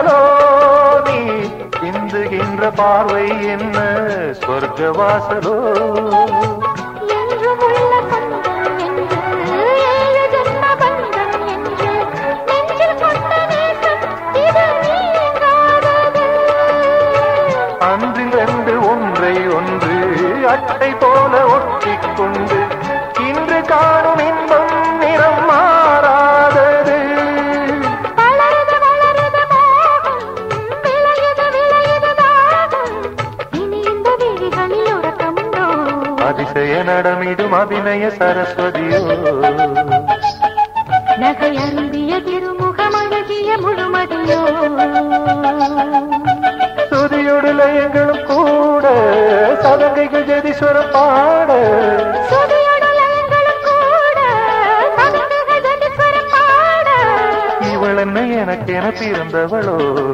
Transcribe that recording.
வாசலோ நீ சிந்துகின்ற பார்வை என்ன சொர்க்க வாசலோ என்றும் உள்ள சொந்தம் என்று ஏழு ஜென்ம பந்தம் என்று நெஞ்சில் கொண்ட நேசம் இது நீங்காதது அன்றில் ரெண்டு ஒன்றை ஒன்று அட்டை போல ஒட்டிக்கொண்டு இன்று காணும் இன்பம் நிறம் மாறாதது வளருது வளருது மோகம் விளையுது விளையுது தாகம் இனி இந்த விழிகளில் உறக்கமுண்டோ அதிசய நடமிடும் அபிநய சரஸ்வதியோ நகை அருந்திய திருமுகம் அழகிய முழுமதியோ துதியோடு லயங்களும் கூட சதங்கைகள் ஜெதீஸ்வரம் பாட சுதியோடு லயங்களும் கூட சதங்குகள் ஜதிஸ்வரம் பாட இவள் என்ன எனக்கு என பிறந்தவளோ